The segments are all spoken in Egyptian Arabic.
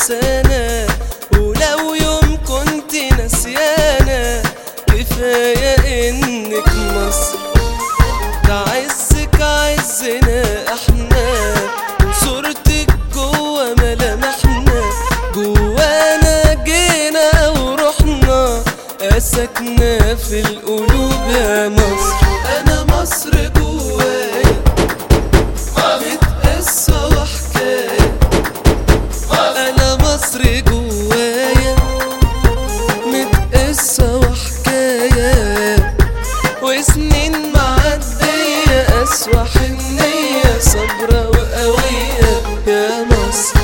انسانا ولو يوم كنت نسيانا كفاية انك مصر تعزك عزنا احنا وصورتك جوا ملامحنا جوانا جينا ورحنا ساكنة في القلوب يا مصر انا مصر جوايا قصة وحكاية انا مصر جوايا متقصة وحكاية وسنين معدية أسوأ حنية صبرة وقوية يا مصر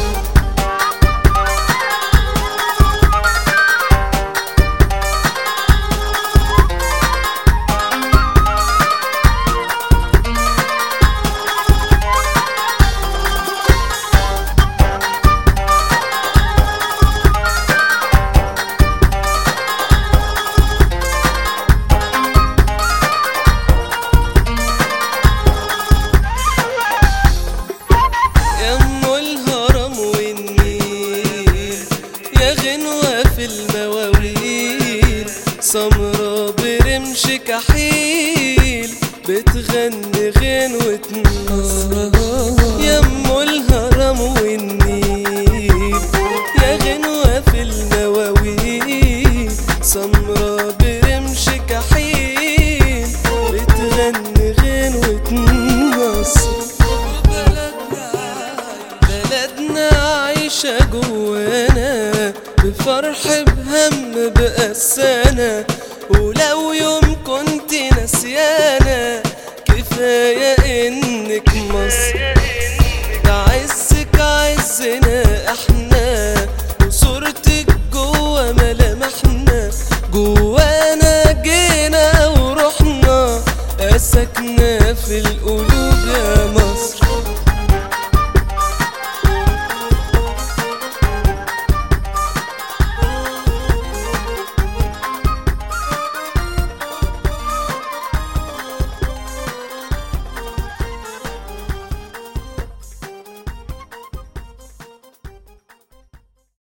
يا ام الهرم والنيل يا غنوة في المواويل سمرة برمش كحيل بتغني غنوة نصر يا ام الهرم والنيل يا غنوة في المواويل سمرة برمش كحيل بتغني غنوة نصر بلدنا عايشة جوانا بفرح بهم بقسانا ولو يوم كنت نسيانا كفاية انك مصر تعزك عزنا احنا وصورتك جوا ملامحنا جوانا جينا ورحنا ساكنة في القلوب